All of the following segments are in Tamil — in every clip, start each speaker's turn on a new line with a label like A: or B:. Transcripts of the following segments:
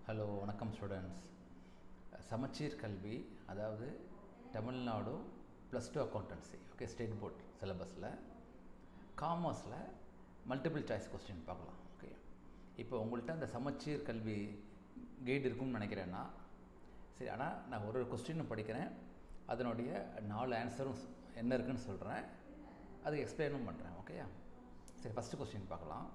A: ஹலோ வணக்கம் ஸ்டூடெண்ட்ஸ் சமச்சீர் கல்வி அதாவது Tamil Nadu plus two accountancy okay state board சிலபஸில் காமர்ஸில் மல்டிபிள் சாய்ஸ் கொஸ்டின் பார்க்கலாம் ஓகே இப்போ உங்கள்கிட்ட அந்த சமச்சீர் கல்வி கைடு இருக்கும்னு நினைக்கிறேன்னா சரி ஆனால் நான் ஒரு ஒரு கொஸ்டினும் படிக்கிறேன் அதனுடைய நாலு ஆன்சரும் என்ன இருக்குன்னு சொல்கிறேன் அது எக்ஸ்பிளைனும் பண்ணுறேன் ஓகேயா சரி ஃபஸ்ட்டு கொஸ்டின் பார்க்கலாம்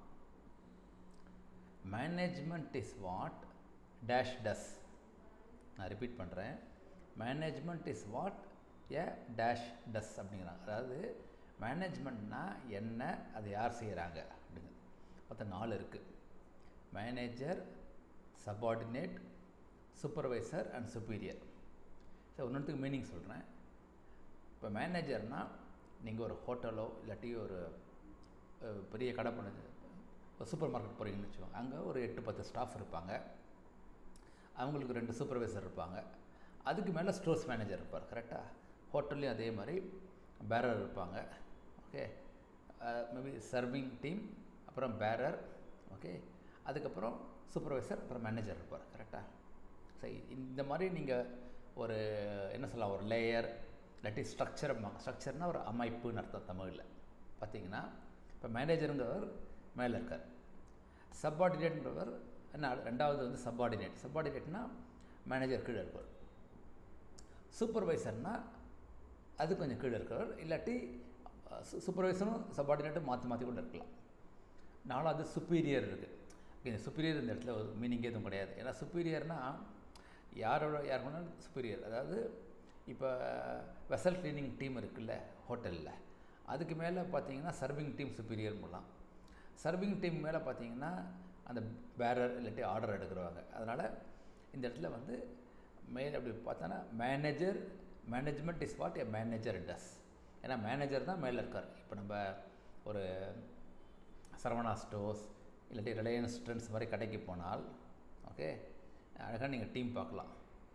A: management is what dash does நான் ரிப்பீட் பண்ணுறேன் management is what a dash does அப்படிங்கிறாங்க அதாவது மேனேஜ்மெண்ட்னா என்ன அது யார் செய்கிறாங்க அப்படிங்கிறது மொத்தம் நாலு இருக்குது manager subordinate supervisor and superior so ஒன்றுத்துக்கு மீனிங் சொல்கிறேன் இப்போ மேனேஜர்னால் நீங்கள் ஒரு ஹோட்டலோ இல்லாட்டி ஒரு அஹ், பெரிய கடை பண்ணது ஒரு சூப்பர் மார்க்கெட் போகிறீங்கன்னு வச்சுக்கோங்க அங்கே ஒரு எட்டு பத்து ஸ்டாஃப் இருப்பாங்க அவங்களுக்கு ரெண்டு சூப்பர்வைசர் இருப்பாங்க அதுக்கு மேலே ஸ்டோர்ஸ் மேனேஜர் இருப்பார் கரெக்டாக ஹோட்டல்லையும் அதே மாதிரி பேரர் இருப்பாங்க ஓகே மேபி சர்விங் டீம் அப்புறம் பேரர் ஓகே அதுக்கப்புறம் சூப்பர்வைசர் அப்புறம் மேனேஜர் இருப்பார் கரெக்டாக சரி இந்த மாதிரி நீங்கள் ஒரு என்ன சொல்லலாம் ஒரு லேயர் இல்லாட்டி ஸ்ட்ரக்சர் ஸ்ட்ரக்சர்னால் ஒரு அமைப்புன்னு அர்த்தம் தமிழில் பார்த்தீங்கன்னா இப்போ மேனேஜருங்கிறவர் மேலே இருக்கார் சப்பார்டினேட்ன்றவர் என்ன ரெண்டாவது வந்து சப்பார்டினேட் சப்பார்டினேட்னா மேனேஜர் கீழே இருப்பார் சூப்பர்வைசர்னால் அது கொஞ்சம் கீழே இருக்கிறவர் இல்லாட்டி சூப்பர்வைசரும் சப்பார்டினேட்டும் மாற்றி மாற்றி கூட இருக்கலாம் நாலாவது சுப்பீரியர் இருக்குது இந்த சுப்பீரியர் இந்த இடத்துல ஒரு மீனிங் எதுவும் கிடையாது ஏன்னா சுப்பீரியர்னால் யாரோட யார் வேணாலும் சுப்பீரியர் அதாவது இப்போ வெசல் க்ளீனிங் டீம் இருக்குல்ல ஹோட்டலில் அதுக்கு மேலே பார்த்தீங்கன்னா சர்விங் டீம் சுப்பீரியர் பண்ணலாம் சர்விங் டீம் மேலே பார்த்தீங்கன்னா அந்த பேரர் இல்லாட்டி ஆர்டர் எடுக்கிறவங்க அதனால் இந்த இடத்துல வந்து மெயின் அப்படி பார்த்தோன்னா manager management is what a manager does ஏன்னா மேனேஜர் தான் மேலே இருக்கார் இப்போ நம்ம ஒரு சரவணா ஸ்டோர்ஸ் இல்லாட்டி ரிலையன்ஸ் ட்ரெண்ட்ஸ் மாதிரி கடைக்கு போனால் ஓகே அழகாக நீங்கள் டீம் பார்க்கலாம்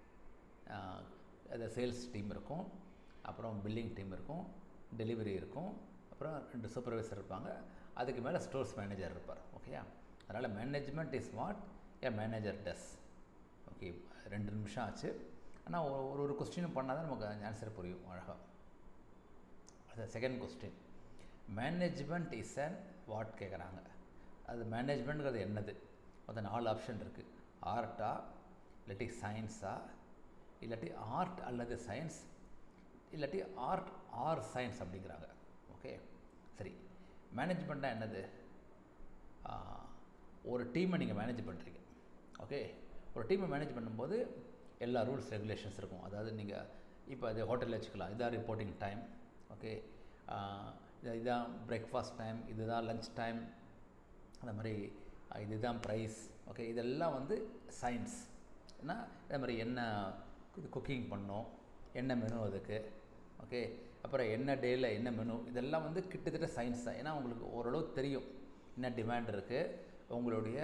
A: அது சேல்ஸ் டீம் இருக்கும் அப்புறம் பில்லிங் டீம் இருக்கும் டெலிவரி இருக்கும் அப்புறம் ரெண்டு சூப்பர்வைசர் இருப்பாங்க அதுக்கு மேலே ஸ்டோர்ஸ் மேனேஜர் இருப்பார் ஓகேயா அதனால் management is what a manager does okay ரெண்டு நிமிஷம் ஆச்சு ஆனால் ஒரு ஒரு கொஸ்டினும் பண்ணால் தான் நமக்கு ஆன்சர் புரியும் அழகாக அது second question management is and what கேட்குறாங்க அது மேனேஜ்மெண்ட்ங்கிறது என்னது மொத்தம் நாலு ஆப்ஷன் இருக்குது ஆர்ட்டா இல்லாட்டி சயின்ஸா இல்லாட்டி ஆர்ட் அல்லது சயின்ஸ் இல்லாட்டி ஆர்ட் ஆர் சயின்ஸ் அப்படிங்கிறாங்க ஓகே சரி மேனேஜ்மெண்ட்டாக என்னது ஆஹ், ஒரு டீமை நீங்கள் மேனேஜ் பண்ணுறீங்க ஓகே ஒரு டீமை மேனேஜ் பண்ணும்போது எல்லா ரூல்ஸ் ரெகுலேஷன்ஸ் இருக்கும் அதாவது நீங்கள் இப்போ அது ஹோட்டலில் வச்சுக்கலாம் இதான் ரிப்போர்ட்டிங் டைம் ஓகே இதுதான் பிரேக்ஃபாஸ்ட் டைம் இதுதான் லஞ்ச் டைம் அந்த மாதிரி அஹ், இதுதான் ப்ரைஸ் ஓகே இதெல்லாம் வந்து சயின்ஸ் ஏன்னா இதே மாதிரி என்ன குக்கிங் பண்ணோம் என்ன மெனு அதுக்கு ஓகே அப்புறம் என்ன டேயில் என்ன மெனு இதெல்லாம் வந்து கிட்டத்தட்ட சயின்ஸ் தான் ஏன்னா உங்களுக்கு ஓரளவு தெரியும் என்ன டிமாண்ட் இருக்குது உங்களுடைய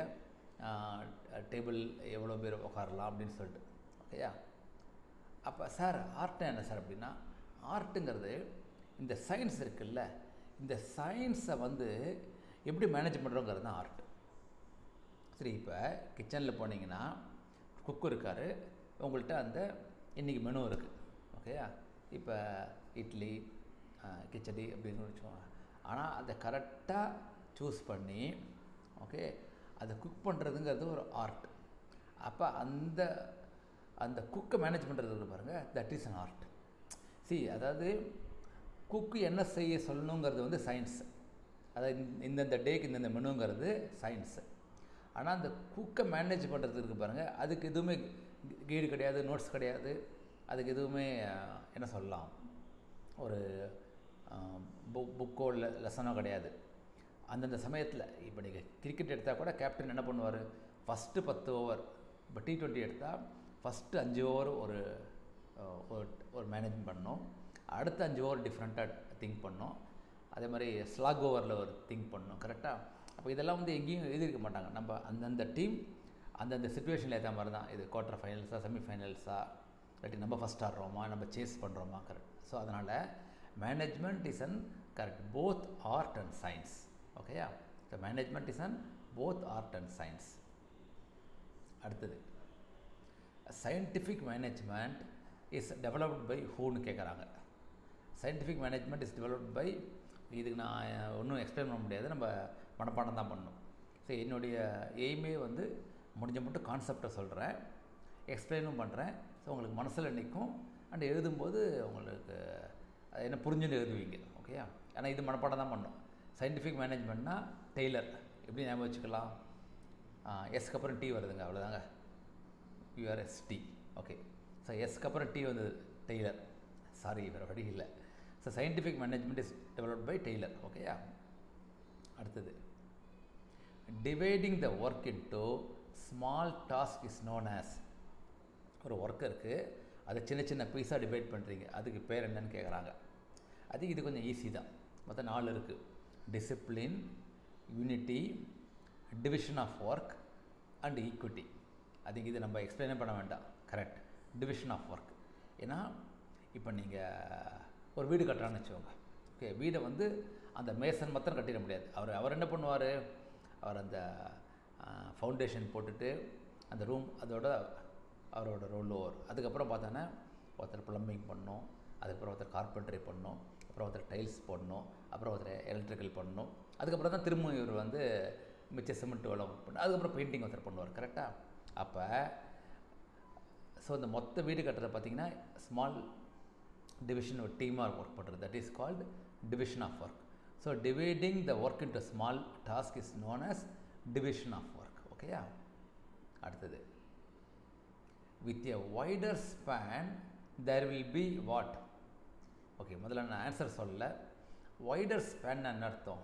A: டேபிள் எவ்வளோ பேர் உட்காரலாம் அப்படின்னு சொல்லிட்டு ஓகேயா அப்போ சார் ஆர்ட் என்ன சார் அப்படின்னா ஆர்ட்டுங்கிறது இந்த சயின்ஸ் இருக்குல்ல இந்த சயின்ஸை வந்து எப்படி மேனேஜ் பண்ணுறோங்கிறது தான் ஆர்ட் சரி இப்போ கிச்சனில் போனீங்கன்னா குக் இருக்கார் உங்கள்கிட்ட அந்த இன்றைக்கி மெனு இருக்குது ஓகேயா இப்போ இட்லி ஆஹ், கிச்சடி அப்படின்னு வச்சுக்கோங்க ஆனால் அதை கரெக்டாக சூஸ் பண்ணி ஓகே அதை குக் பண்ணுறதுங்கிறது ஒரு ஆர்ட் அப்போ அந்த அந்த குக்கை மேனேஜ் பண்ணுறது பாருங்கள் தட் இஸ் அன் ஆர்ட் சி அதாவது குக்கு என்ன செய்ய சொல்லணுங்கிறது வந்து சயின்ஸ் அதாவது இந்த- இந்தந்த டேக்கு இந்தந்த மெனுங்கிறது சயின்ஸு ஆனால் அந்த குக்கை மேனேஜ் பண்ணுறது இருக்கு பாருங்கள் அதுக்கு எதுவுமே கைடு கிடையாது நோட்ஸ் கிடையாது அதுக்கு எதுவுமே அஹ், என்ன சொல்லலாம் ஒரு புக் புக்கோ இல்லை லெசனோ கிடையாது அந்தந்த சமயத்தில் இப்போ நீங்கள் கிரிக்கெட் எடுத்தால் கூட கேப்டன் என்ன பண்ணுவார் ஃபஸ்ட்டு பத்து ஓவர் இப்போ டி ட்வெண்ட்டி எடுத்தால் ஃபஸ்ட்டு அஞ்சு ஓவர் ஒரு அஹ், ஒரு ஒரு மேனேஜ் பண்ணணும் அடுத்த அஞ்சு ஓவர் டிஃப்ரெண்ட்டாக திங்க் பண்ணோம் அதே மாதிரி ஸ்லாக் ஓவரில் ஒரு திங்க் பண்ணணும் கரெக்டாக அப்போ இதெல்லாம் வந்து எங்கேயும் எழுதியிருக்க மாட்டாங்க நம்ம அந்தந்த டீம் அந்தந்த சுச்சுவேஷனில் ஏற்ற மாதிரி தான் இது குவார்ட்டர் ஃபைனல்ஸா செமி ஃபைனல்ஸா இல்லாட்டி நம்ம ஃபஸ்ட் ஆடுறோமா நம்ம சேஸ் பண்ணுறோமா கரெக்ட் ஸோ அதனால் management is an correct both art and science ஓகேயா so management is an both art and science அடுத்தது scientific management is developed by ஹூன்னு கேட்குறாங்க scientific management is developed by இதுக்கு நான் ஒன்றும் எக்ஸ்பிளைன் பண்ண முடியாது நம்ம மனப்பாடம் தான் பண்ணணும் ஸோ என்னுடைய எய்மே வந்து முடிஞ்ச மட்டும் கான்செப்டை சொல்கிறேன் எக்ஸ்பிளைனும் பண்ணுறேன் ஸோ உங்களுக்கு மனசில் நிற்கும் அண்ட் எழுதும்போது உங்களுக்கு அது என்ன புரிஞ்சுன்னு எழுதுவீங்க ஓகேயா ஆனால் இது மனப்பாடம் தான் பண்ணணும் சயின்டிஃபிக் மேனேஜ்மெண்ட்னா டெய்லர் எப்படி ஞாபகம் வச்சுக்கலாம் எஸ்க்கு அப்புறம் டீ வருதுங்க அவ்வளோதாங்க யூஆர்எஸ்டி ஓகே ஸோ எஸ்க்கு அப்புறம் டீ வந்தது டெய்லர் சாரி வேறு வழி இல்லை so scientific management is developed by Taylor ஓகேயா அடுத்தது dividing the work into small task is known as ஒரு ஒர்க் இருக்குது அதை சின்ன சின்ன பீஸாக டிவைட் பண்ணுறீங்க அதுக்கு பேர் என்னன்னு கேட்குறாங்க அது இது கொஞ்சம் ஈஸி தான் மொத்தம் நாலு இருக்குது discipline unity division of work and equity அதுக்கு இது நம்ம எக்ஸ்பிளைனே பண்ண வேண்டாம் கரெக்ட் டிவிஷன் ஆஃப் ஒர்க் ஏன்னா இப்போ நீங்கள் ஒரு வீடு கட்டுறான்னு வச்சுக்கோங்க ஓகே வீடை வந்து அந்த மேசன் மாத்திரம் கட்டிட முடியாது அவர் அவர் என்ன பண்ணுவார் அவர் அந்த ஃபவுண்டேஷன் போட்டுட்டு அந்த ரூம் அதோட அவரோட ரோல் ஓவர் அதுக்கப்புறம் பார்த்தோன்னா ஒருத்தர் ப்ளம்பிங் பண்ணணும் அதுக்கப்புறம் ஒருத்தர் கார்பெண்டரி பண்ணணும் அப்புறம் ஒருத்தர் டைல்ஸ் போடணும் அப்புறம் ஒருத்தர் எலக்ட்ரிக்கல் பண்ணணும் அதுக்கப்புறம் தான் திரும்ப இவர் வந்து மிச்ச சிமெண்ட் வேலம் பண்ண அதுக்கப்புறம் பெயிண்டிங் ஒருத்தர் பண்ணுவார் கரெக்டாக அப்போ ஸோ இந்த மொத்த வீடு கட்டுறத பார்த்தீங்கன்னா ஸ்மால் டிவிஷன் ஒரு டீமாக ஒர்க் பண்ணுறது that is called division of work so dividing the work into small task is known as division of work ஓகேயா அடுத்தது with a wider span there will be what okay முதல்ல நான் ஆன்சர் சொல்லல வைடர் ஸ்பேன் என்ன அர்த்தம்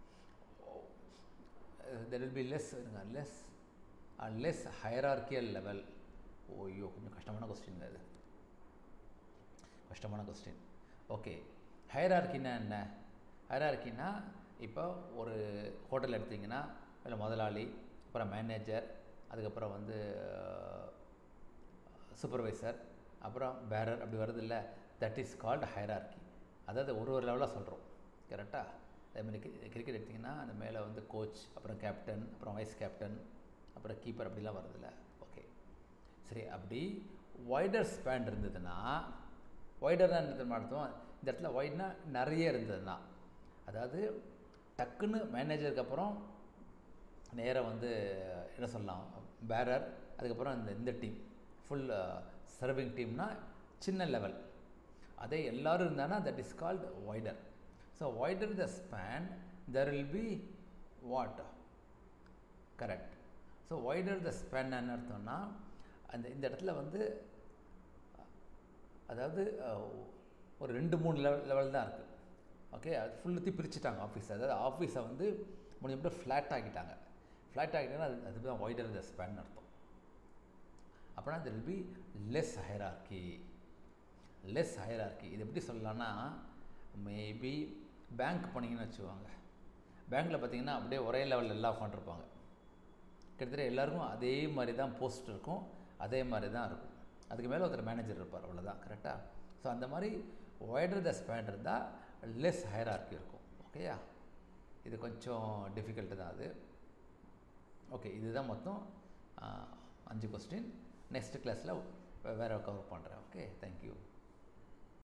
A: there will be less less less hierarchical level ஓய்யோ கொஞ்சம் கஷ்டமான கொஸ்டின் அது கஷ்டமான கொஸ்டின் ஓகே ஹைரார்கின்னா என்ன ஹைரார்கின்னா இப்போ ஒரு ஹோட்டல் எடுத்திங்கன்னா இல்லை முதலாளி அப்புறம் மேனேஜர் அதுக்கப்புறம் வந்து சூப்பர்வைசர் அப்புறம் பேரர் அப்படி வருது இல்லை தட் இஸ் கால்டு ஹைரார்கி அதாவது ஒரு ஒரு லெவலாக சொல்கிறோம் கரெக்டாக அதேமாதிரி கிரிக்கெட் எடுத்திங்கன்னா அந்த மேலே வந்து கோச் அப்புறம் கேப்டன் அப்புறம் வைஸ் கேப்டன் அப்புறம் கீப்பர் அப்படிலாம் வருதுல்ல ஓகே சரி அப்படி வைடர் ஸ்பேன் இருந்ததுன்னா வைடர்னா என்ன அர்த்தம் இந்த இடத்துல வைட்னா நிறைய இருந்ததுன்னா அதாவது டக்குன்னு மேனேஜருக்கு அப்புறம் நேராக வந்து என்ன சொல்லலாம் பேரர் அதுக்கப்புறம் இந்த இந்த டீம் ஃபுல் சர்விங் டீம்னா சின்ன லெவல் அதே எல்லோரும் இருந்தானா that is called wider so wider the span there will be what correct so wider the span என்ன அர்த்தம்னா அந்த இந்த இடத்துல வந்து அதாவது ஒரு ரெண்டு மூணு லெவல் லெவல் தான் இருக்குது ஓகே அது ஃபுல்லுத்தி பிரிச்சுட்டாங்க ஆஃபீஸ் அதாவது ஆஃபீஸை வந்து முடிஞ்ச மட்டும் ஃப்ளாட் ஆக்கிட்டாங்க ஃப்ளாட் ஆகிட்டாங்கன்னா அது அதுதான் வைடர் த ஸ்பேன் அர்த்தம் அப்படின்னா there will be less hierarchy less hierarchy இது எப்படி சொல்லலாம்னா மேபி பேங்க் போனீங்கன்னு வச்சுக்கோங்க பேங்க்கில் பார்த்தீங்கன்னா அப்படியே ஒரே லெவலில் எல்லாம் உட்காந்துருப்பாங்க கிட்டத்தட்ட எல்லாருக்கும் அதே மாதிரி தான் போஸ்ட் இருக்கும் அதே மாதிரி தான் இருக்கும் அதுக்கு மேலே ஒருத்தர் மேனேஜர் இருப்பார் அவ்வளோதான் கரெக்டாக ஸோ அந்த மாதிரி ஒய்டர் த ஸ்பேன் இருந்தால் லெஸ் ஹைரார்கி இருக்கும் ஓகேயா இது கொஞ்சம் டிஃபிகல்ட்டு தான் அது ஓகே இதுதான் மொத்தம் அஞ்சு கொஸ்டின் நெக்ஸ்ட் கிளாஸில் வேறு கவர் பண்ணுறேன் ஓகே தேங்க்யூ